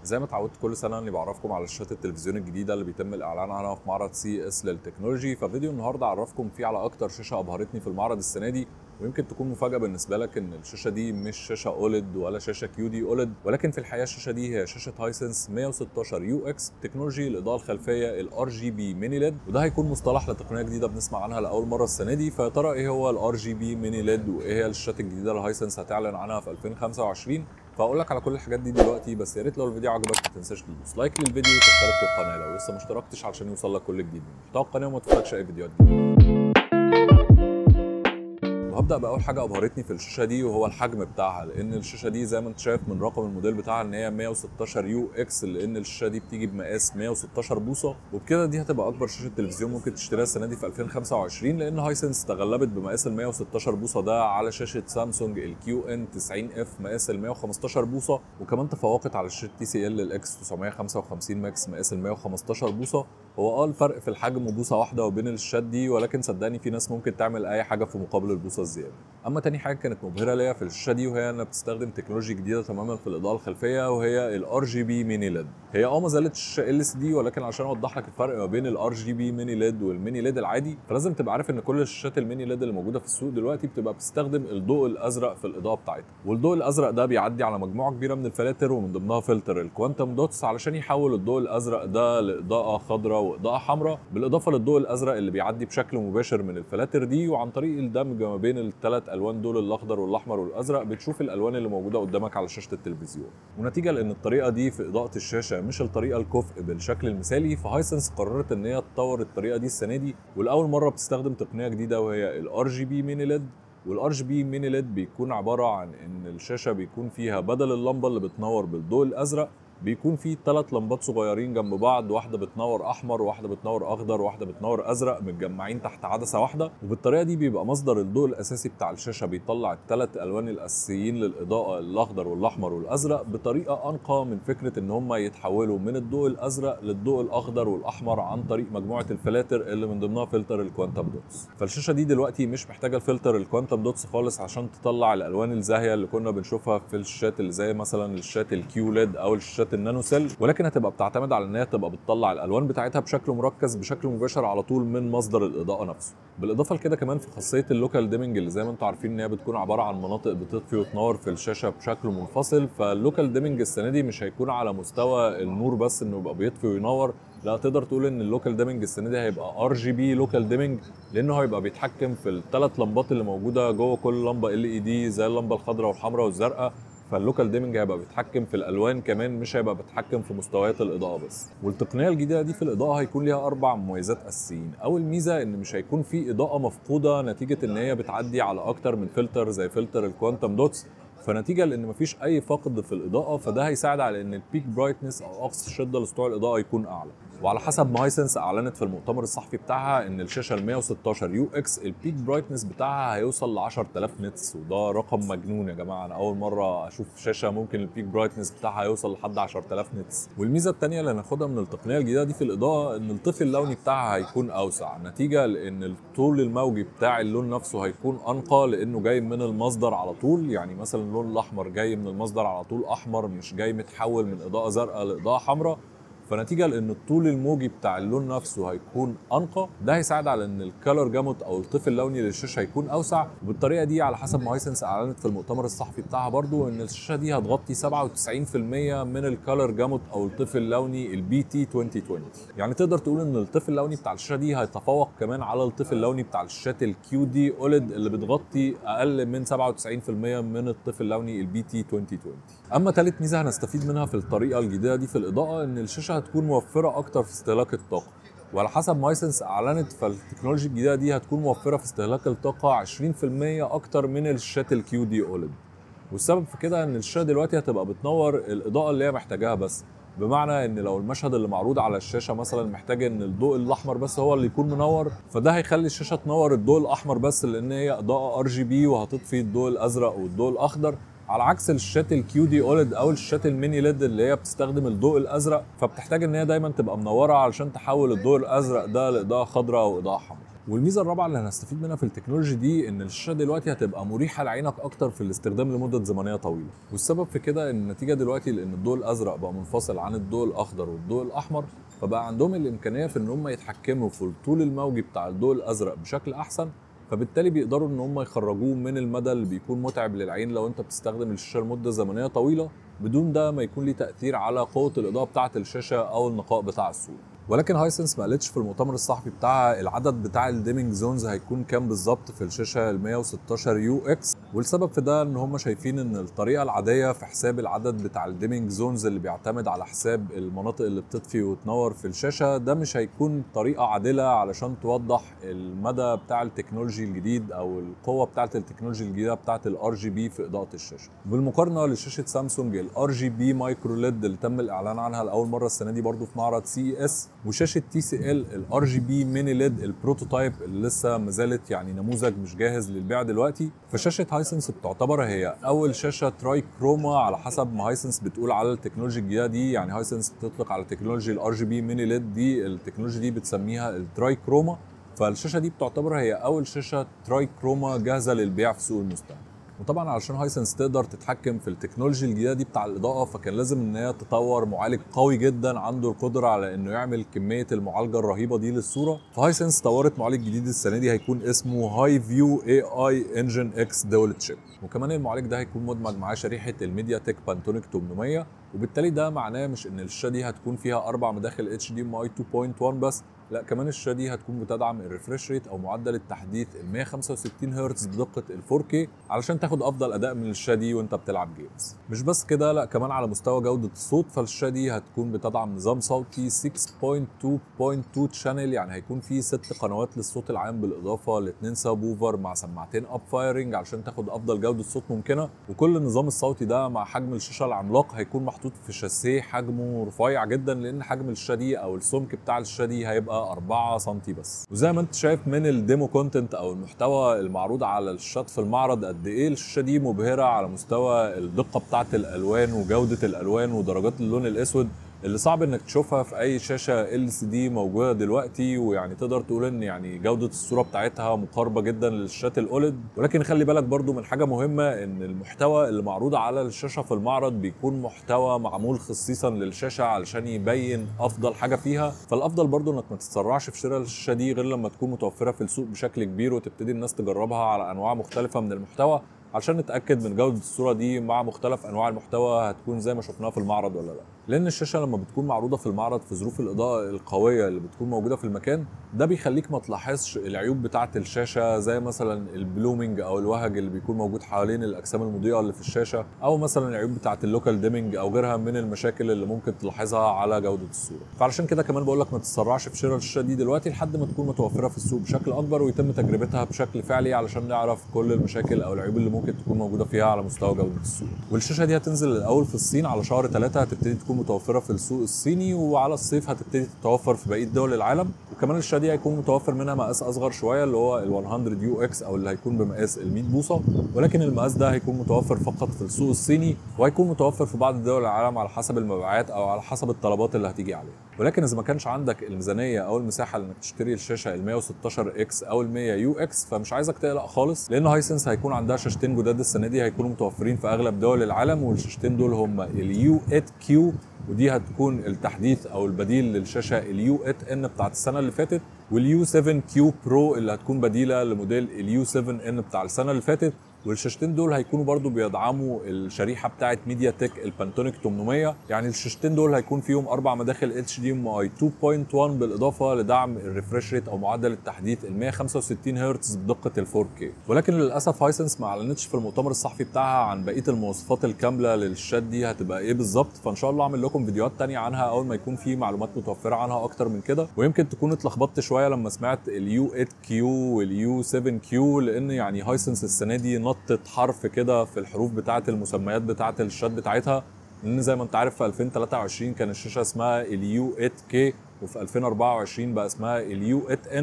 زي ما اتعودت كل سنه اني بعرفكم على شاشات التلفزيون الجديده اللي بيتم الاعلان عنها في معرض سي اس للتكنولوجي ففيديو النهارده اعرفكم فيه على اكتر شاشه ابهرتني في المعرض السنه دي ويمكن تكون مفاجاه بالنسبه لك ان الشاشه دي مش شاشه اوليد ولا شاشه كيو دي اوليد ولكن في الحقيقه الشاشه دي هي شاشه هايسنس 116 يو اكس تكنولوجي الاضاءه الخلفيه الار جي بي ميني ليد وده هيكون مصطلح لتقنيه جديده بنسمع عنها لاول مره السنه دي فيا ترى ايه هو الار جي بي ميني ليد وايه هي الشاشات الجديده اللي هايسنس هتعلن عنها في 2025 فاقول لك على كل الحاجات دي دلوقتي بس يا ريت لو الفيديو عجبك ما تنساش تدوس لايك للفيديو وتشترك في القناه لو لسه ما اشتركتش علشان يوصل لك كل جديد من محتوى القناه وما تفوتكش اي فيديوهات جديده وهبدا باول حاجه ابهرتني في الشاشه دي وهو الحجم بتاعها لان الشاشه دي زي ما انت شايف من رقم الموديل بتاعها ان هي 116 يو اكس لان الشاشه دي بتيجي بمقاس 116 بوصه وبكده دي هتبقى اكبر شاشه تلفزيون ممكن تشتريها السنه دي في 2025 لان هايسنس تغلبت بمقاس ال 116 بوصه ده على شاشه سامسونج الكيو ان 90 اف مقاس ال 115 بوصه وكمان تفوقت على شاشه تي سي ال الاكس 955 ماكس مقاس ال 115 بوصه هو اه الفرق في الحجم بوصه واحده وبين الشاشات دي ولكن صدقني في ناس ممكن تعمل اي حاجه في مقابل البوصه الزياده اما تاني حاجه كانت مبهره ليا في الشاشه دي وهي انها بتستخدم تكنولوجيا جديده تماما في الاضاءه الخلفيه وهي الار جي بي ميني ليد هي اه ما زالت شاشه ال اس دي ولكن عشان اوضح لك الفرق ما بين الار جي بي ميني ليد والميني ليد العادي فلازم تبقى عارف ان كل الشاشات الميني ليد اللي موجوده في السوق دلوقتي بتبقى بتستخدم الضوء الازرق في الاضاءه بتاعتها والضوء الازرق ده بيعدي على مجموعه كبيره من الفلاتر ومن ضمنها فلتر الكوانتم دوتس علشان يحول الضوء الازرق ده لاضاءه خضراء واضاءه حمراء بالاضافه للضوء الازرق اللي بيعدي بشكل مباشر من الفلاتر دي وعن طريق الدمج ما بين الثلاث الوان دول الاخضر والاحمر والازرق بتشوف الالوان اللي موجوده قدامك على شاشه التلفزيون ونتيجه لان الطريقه دي في اضاءه الشاشه مش الطريقه الكفء بالشكل المثالي فهايسنس قررت ان هي تطور الطريقه دي السنه دي ولاول مره بتستخدم تقنيه جديده وهي الار جي بي ميني ليد والار جي بي ميني ليد بيكون عباره عن ان الشاشه بيكون فيها بدل اللمبه اللي بتنور بالضوء الازرق بيكون في ثلاث لمبات صغيرين جنب بعض واحده بتنور احمر واحده بتنور اخضر واحده بتنور ازرق متجمعين تحت عدسه واحده وبالطريقه دي بيبقى مصدر الضوء الاساسي بتاع الشاشه بيطلع الثلاث الوان الاساسيين للاضاءه الاخضر والاحمر والازرق بطريقه انقى من فكره ان هم يتحولوا من الضوء الازرق للضوء الاخضر والاحمر عن طريق مجموعه الفلاتر اللي من ضمنها فلتر الكوانتم دوتس فالشاشه دي دلوقتي مش محتاجه الفلتر الكوانتم دوتس خالص عشان تطلع الالوان الزاهيه اللي كنا بنشوفها في الشاشات اللي زي مثلا الشاشات الكيو ليد او الشاشات النانو سيل ولكن هتبقى بتعتمد على ان هي تبقى بتطلع الالوان بتاعتها بشكل مركز بشكل مباشر على طول من مصدر الاضاءه نفسه بالاضافه لكده كمان في خاصيه اللوكال ديمنج اللي زي ما انتم عارفين ان هي بتكون عباره عن مناطق بتطفي وتنور في الشاشه بشكل منفصل فاللوكال ديمنج السنه دي مش هيكون على مستوى النور بس انه يبقى بيطفي وينور لا تقدر تقول ان اللوكال ديمنج السنه دي هيبقى ار جي بي لوكال ديمنج لانه هيبقى بيتحكم في الثلاث لمبات اللي موجوده جوه كل لمبه ال اي دي زي اللمبه الخضراء والحمراء والزرقاء فاللوكال ديمنج هيبقى بيتحكم في الالوان كمان مش هيبقى بيتحكم في مستويات الاضاءه بس والتقنيه الجديده دي في الاضاءه هيكون ليها اربع مميزات اساسيين اول ميزه ان مش هيكون في اضاءه مفقوده نتيجه ان هي بتعدي على اكتر من فلتر زي فلتر الكوانتم دوتس فنتيجه لان مفيش اي فقد في الاضاءه فده هيساعد على ان البيك برايتنس او اقصى الشده لسطوع الاضاءه يكون اعلى وعلى حسب ما هايسنس اعلنت في المؤتمر الصحفي بتاعها ان الشاشه ال 116 يو اكس البيك برايتنس بتاعها هيوصل ل 10000 نتس وده رقم مجنون يا جماعه انا اول مره اشوف شاشه ممكن البيك برايتنس بتاعها يوصل لحد 10000 نتس والميزه الثانيه اللي هناخدها من التقنيه الجديده دي في الاضاءه ان الطفل اللوني بتاعها هيكون اوسع نتيجه لان الطول الموجي بتاع اللون نفسه هيكون انقى لانه جاي من المصدر على طول يعني مثلا اللون الاحمر جاي من المصدر على طول احمر مش جاي متحول من اضاءه زرقاء لاضاءه حمراء فنتيجه لان الطول الموجي بتاع اللون نفسه هيكون انقى ده هيساعد على ان الكالر جاموت او الطفل اللوني للشاشه هيكون اوسع وبالطريقه دي على حسب ما هايسنس اعلنت في المؤتمر الصحفي بتاعها برضو ان الشاشه دي هتغطي 97% من الكالر جاموت او الطفل اللوني البي تي 2020 يعني تقدر تقول ان الطفل اللوني بتاع الشاشه دي هيتفوق كمان على الطفل اللوني بتاع الشاشات الكيو دي اوليد اللي بتغطي اقل من 97% من الطفل اللوني البي تي 2020 اما ثالث ميزه هنستفيد منها في الطريقه الجديده دي في الاضاءه ان الشاشه هتكون موفره اكتر في استهلاك الطاقه وعلى حسب مايسنس اعلنت فالتكنولوجيا الجديده دي هتكون موفره في استهلاك الطاقه 20% اكتر من الشاشات الكيو دي اوليد والسبب في كده ان الشاشه دلوقتي هتبقى بتنور الاضاءه اللي هي محتاجاها بس بمعنى ان لو المشهد اللي معروض على الشاشه مثلا محتاج ان الضوء الاحمر بس هو اللي يكون منور فده هيخلي الشاشه تنور الضوء الاحمر بس لان هي اضاءه ار جي بي وهتطفي الضوء الازرق والضوء الاخضر على عكس الشاشات الكيو دي اوليد او الشاشات الميني ليد اللي هي بتستخدم الضوء الازرق فبتحتاج ان هي دايما تبقى منوره علشان تحول الضوء الازرق ده لاضاءه خضراء او اضاءه حمراء والميزه الرابعه اللي هنستفيد منها في التكنولوجي دي ان الشاشه دلوقتي هتبقى مريحه لعينك اكتر في الاستخدام لمده زمنيه طويله والسبب في كده ان النتيجه دلوقتي لان الضوء الازرق بقى منفصل عن الضوء الاخضر والضوء الاحمر فبقى عندهم الامكانيه في ان هم يتحكموا في الطول الموجي بتاع الضوء الازرق بشكل احسن فبالتالي بيقدروا ان هم يخرجوه من المدى اللي بيكون متعب للعين لو انت بتستخدم الشاشه لمده زمنيه طويله بدون ده ما يكون ليه تاثير على قوه الاضاءه بتاعه الشاشه او النقاء بتاع الصوره ولكن هايسنس ما قالتش في المؤتمر الصحفي بتاعها العدد بتاع الديمينج زونز هيكون كام بالظبط في الشاشه ال 116 يو اكس والسبب في ده ان هم شايفين ان الطريقه العاديه في حساب العدد بتاع الديمينج زونز اللي بيعتمد على حساب المناطق اللي بتطفي وتنور في الشاشه ده مش هيكون طريقه عادله علشان توضح المدى بتاع التكنولوجي الجديد او القوه بتاعه التكنولوجي الجديده بتاعه الار جي بي في اضاءه الشاشه بالمقارنه لشاشه سامسونج الار جي بي مايكرو ليد اللي تم الاعلان عنها لاول مره السنه دي برضو في معرض سي اس وشاشه تي سي ال الار جي بي ميني ليد البروتوتايب اللي لسه ما زالت يعني نموذج مش جاهز للبيع دلوقتي فشاشه هايسنس بتعتبر هي اول شاشه تراي كروما على حسب ما هايسنس بتقول على التكنولوجيا الجديده دي يعني هايسنس بتطلق على تكنولوجي الار جي بي ميني ليد دي التكنولوجيا دي بتسميها التراي كروما فالشاشه دي بتعتبر هي اول شاشه تراي كروما جاهزه للبيع في سوق المستقبل وطبعا علشان هايسنس تقدر تتحكم في التكنولوجيا الجديده دي بتاع الاضاءه فكان لازم ان هي تطور معالج قوي جدا عنده القدره على انه يعمل كميه المعالجه الرهيبه دي للصوره فهايسنس طورت معالج جديد السنه دي هيكون اسمه هاي فيو اي اي انجن اكس دول تشيب وكمان المعالج ده هيكون مدمج معاه شريحه الميديا تك بانتونيك 800 وبالتالي ده معناه مش ان الشاشه دي هتكون فيها اربع مداخل اتش دي ام اي 2.1 بس لا كمان الشاشه دي هتكون بتدعم الريفرش ريت او معدل التحديث ال 165 هرتز بدقه ال 4K علشان تاخد افضل اداء من الشاشه دي وانت بتلعب جيمز مش بس كده لا كمان على مستوى جوده الصوت فالشاشه دي هتكون بتدعم نظام صوتي 6.2.2 تشانل يعني هيكون فيه ست قنوات للصوت العام بالاضافه لاثنين سب ووفر مع سماعتين اب فايرنج علشان تاخد افضل جوده صوت ممكنه وكل النظام الصوتي ده مع حجم الشاشه العملاق هيكون محطوط في شاسيه حجمه رفيع جدا لان حجم الشاشه دي او السمك بتاع الشاشه دي هيبقى 4 سم بس وزي ما انت شايف من الديمو كونتنت او المحتوى المعروض على الشاشات في المعرض قد ايه الشاشه دي مبهره على مستوى الدقه بتاعه الالوان وجوده الالوان ودرجات اللون الاسود اللي صعب انك تشوفها في اي شاشه ال سي دي موجوده دلوقتي ويعني تقدر تقول ان يعني جوده الصوره بتاعتها مقاربه جدا للشاشات الاولد ولكن خلي بالك برضو من حاجه مهمه ان المحتوى اللي معروض على الشاشه في المعرض بيكون محتوى معمول خصيصا للشاشه علشان يبين افضل حاجه فيها فالافضل برضو انك ما تتسرعش في شراء الشاشه دي غير لما تكون متوفره في السوق بشكل كبير وتبتدي الناس تجربها على انواع مختلفه من المحتوى عشان نتاكد من جوده الصوره دي مع مختلف انواع المحتوى هتكون زي ما شفناها في المعرض ولا لا لان الشاشه لما بتكون معروضه في المعرض في ظروف الاضاءه القويه اللي بتكون موجوده في المكان ده بيخليك ما تلاحظش العيوب بتاعه الشاشه زي مثلا البلومينج او الوهج اللي بيكون موجود حوالين الاجسام المضيئه اللي في الشاشه او مثلا العيوب بتاعه اللوكال ديمينج او غيرها من المشاكل اللي ممكن تلاحظها على جوده الصوره فعلشان كده كمان بقول لك ما تتسرعش في شراء الشاشه دي دلوقتي لحد ما تكون متوفره في السوق بشكل اكبر ويتم تجربتها بشكل فعلي علشان نعرف كل المشاكل او العيوب اللي ممكن تكون موجوده فيها على مستوى جوده الصوره والشاشه دي هتنزل الاول في الصين على شهر ثلاثة هتبتدي تكون متوفره في السوق الصيني وعلى الصيف هتبتدي تتوفر في بقيه دول العالم وكمان الشاشه دي هيكون متوفر منها مقاس اصغر شويه اللي هو ال 100 يو اكس او اللي هيكون بمقاس ال 100 بوصه ولكن المقاس ده هيكون متوفر فقط في السوق الصيني وهيكون متوفر في بعض دول العالم على حسب المبيعات او على حسب الطلبات اللي هتيجي عليها ولكن اذا ما كانش عندك الميزانيه او المساحه انك تشتري الشاشه ال 116 اكس او ال 100 يو اكس فمش عايزك تقلق خالص لان هايسنس هيكون عندها شاشتين جداد السنه دي هيكونوا متوفرين في اغلب دول العالم والشاشتين دول هم اليو 8 كيو ودي هتكون التحديث او البديل للشاشه اليو 8 ان بتاعت السنه اللي فاتت واليو 7 كيو برو اللي هتكون بديله لموديل اليو 7 ان بتاع السنه اللي فاتت والشاشتين دول هيكونوا برضو بيدعموا الشريحه بتاعه ميديا تك البانتونيك 800 يعني الشاشتين دول هيكون فيهم اربع مداخل اتش دي ام اي 2.1 بالاضافه لدعم الريفرش ريت او معدل التحديث ال 165 هرتز بدقه ال 4K ولكن للاسف هايسنس ما اعلنتش في المؤتمر الصحفي بتاعها عن بقيه المواصفات الكامله للشات دي هتبقى ايه بالظبط فان شاء الله اعمل لكم فيديوهات تانية عنها اول ما يكون في معلومات متوفره عنها اكتر من كده ويمكن تكون اتلخبطت شويه لما سمعت اليو 8 كيو واليو 7 كيو لان يعني هايسنس السنه دي نطت حرف كده في الحروف بتاعه المسميات بتاعه الشات بتاعتها لان زي ما انت عارف في 2023 كان الشاشه اسمها اليو 8 كي وفي 2024 بقى اسمها اليو 8 ان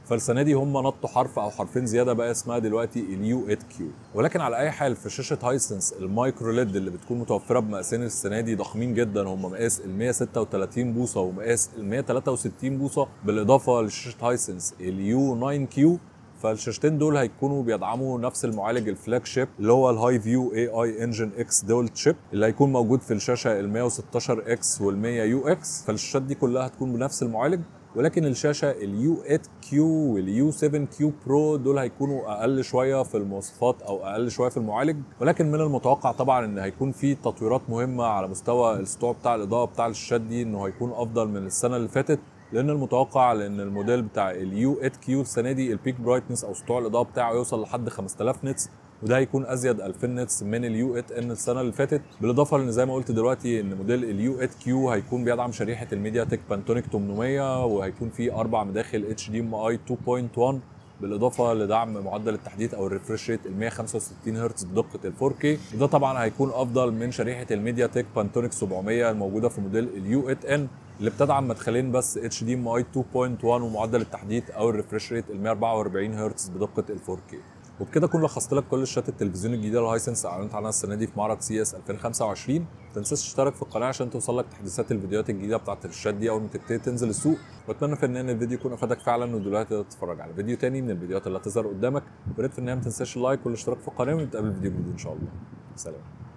فالسنه دي هم نطوا حرف او حرفين زياده بقى اسمها دلوقتي اليو 8 كيو ولكن على اي حال في شاشه هايسنس المايكرو ليد اللي بتكون متوفره بمقاسين السنه دي ضخمين جدا هم مقاس ال 136 بوصه ومقاس ال 163 بوصه بالاضافه لشاشه هايسنس اليو 9 كيو فالشاشتين دول هيكونوا بيدعموا نفس المعالج الفلاج شيب اللي هو الهاي فيو اي اي انجن اكس دول شيب اللي هيكون موجود في الشاشه ال 116 اكس وال 100 يو اكس فالشاشات دي كلها هتكون بنفس المعالج ولكن الشاشه اليو 8 كيو واليو 7 كيو برو دول هيكونوا اقل شويه في المواصفات او اقل شويه في المعالج ولكن من المتوقع طبعا ان هيكون في تطويرات مهمه على مستوى السطوع بتاع الاضاءه بتاع الشاشات دي انه هيكون افضل من السنه اللي فاتت لان المتوقع لان الموديل بتاع اليو 8 كيو السنه دي البيك برايتنس او سطوع الاضاءه بتاعه يوصل لحد 5000 نتس وده هيكون ازيد 2000 نتس من اليو 8 ان السنه اللي فاتت بالاضافه لان زي ما قلت دلوقتي ان موديل اليو 8 كيو هيكون بيدعم شريحه الميديا تك بانتونيك 800 وهيكون فيه اربع مداخل اتش دي ام اي 2.1 بالاضافه لدعم معدل التحديث او الريفرش ريت ال 165 هرتز بدقه ال 4K وده طبعا هيكون افضل من شريحه الميديا تك بانتونيك 700 الموجوده في موديل اليو 8 ان اللي بتدعم مدخلين بس اتش دي ام اي 2.1 ومعدل التحديث او الريفرش ريت ال 144 هرتز بدقه ال 4K وبكده اكون لخصت لك كل شاشات التلفزيون الجديده الهايسنس اعلنت عنها السنه دي في معرض سي اس 2025 ما تنساش تشترك في القناه عشان توصل لك تحديثات الفيديوهات الجديده بتاعت الشاشات دي اول ما تبتدي تنزل السوق واتمنى في النهايه ان الفيديو يكون افادك فعلا ودلوقتي تقدر تتفرج على فيديو تاني من الفيديوهات اللي هتظهر قدامك وريت في النهايه ما تنساش اللايك والاشتراك في القناه ونتقابل في فيديو جديد ان شاء الله سلام